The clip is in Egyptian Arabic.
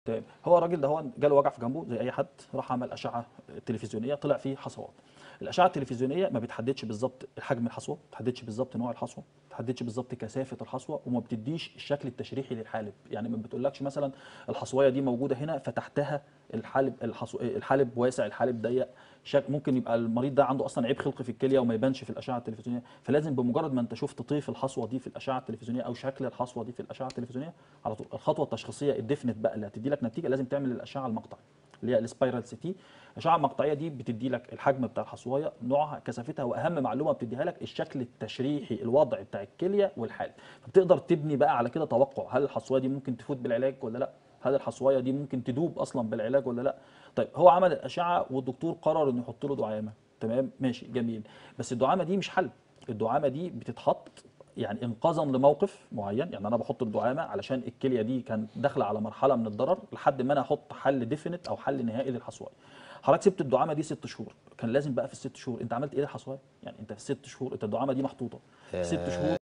تمام هو الراجل ده هو جاله وجع في جنبه زي اي حد راح عمل اشعه تلفزيونيه طلع فيه حصوات الاشعه التلفزيونيه ما بتحددش بالظبط حجم الحصوه ما بتحددش بالظبط نوع الحصوه ما بتحددش بالظبط كثافه الحصوه وما بتديش الشكل التشريحي للحالب يعني ما بتقولكش مثلا الحصويه دي موجوده هنا فتحتها الحالب الحصو... الحالب واسع الحالب ضيق شك... ممكن يبقى المريض ده عنده اصلا عيب خلقي في الكليه وما يبانش في الاشعه التلفزيونيه فلازم بمجرد ما انت شفت طيف الحصوه دي في الاشعه التلفزيونيه او شكل الحصوه دي في الاشعه التلفزيونيه على طول الخطوه التشخيصيه الديفنت بقى اللي هتدي لك نتيجه لازم تعمل الاشعه المقطعيه اللي هي السبايرال سي تي الاشعه المقطعيه دي بتدي لك الحجم بتاع الحصويه نوعها كثافتها واهم معلومه بتديها لك الشكل التشريحي الوضع بتاع الكليه والحالب فبتقدر تبني بقى على كده توقع هل الحصويه دي ممكن تفوت بالعلاج ولا لا هل الحصويه دي ممكن تدوب اصلا بالعلاج ولا لا طيب هو عمل الاشعه والدكتور قرر انه يحط له دعامه تمام ماشي جميل بس الدعامه دي مش حل الدعامه دي بتتحط يعني انقاذا لموقف معين يعني انا بحط الدعامه علشان الكليه دي كانت داخله على مرحله من الضرر لحد ما انا احط حل ديفينيت او حل نهائي للحصويه حضرتك سبت الدعامه دي ست شهور كان لازم بقى في الست شهور انت عملت ايه للحصويه يعني انت في الست شهور انت الدعامه دي محطوطه ست شهور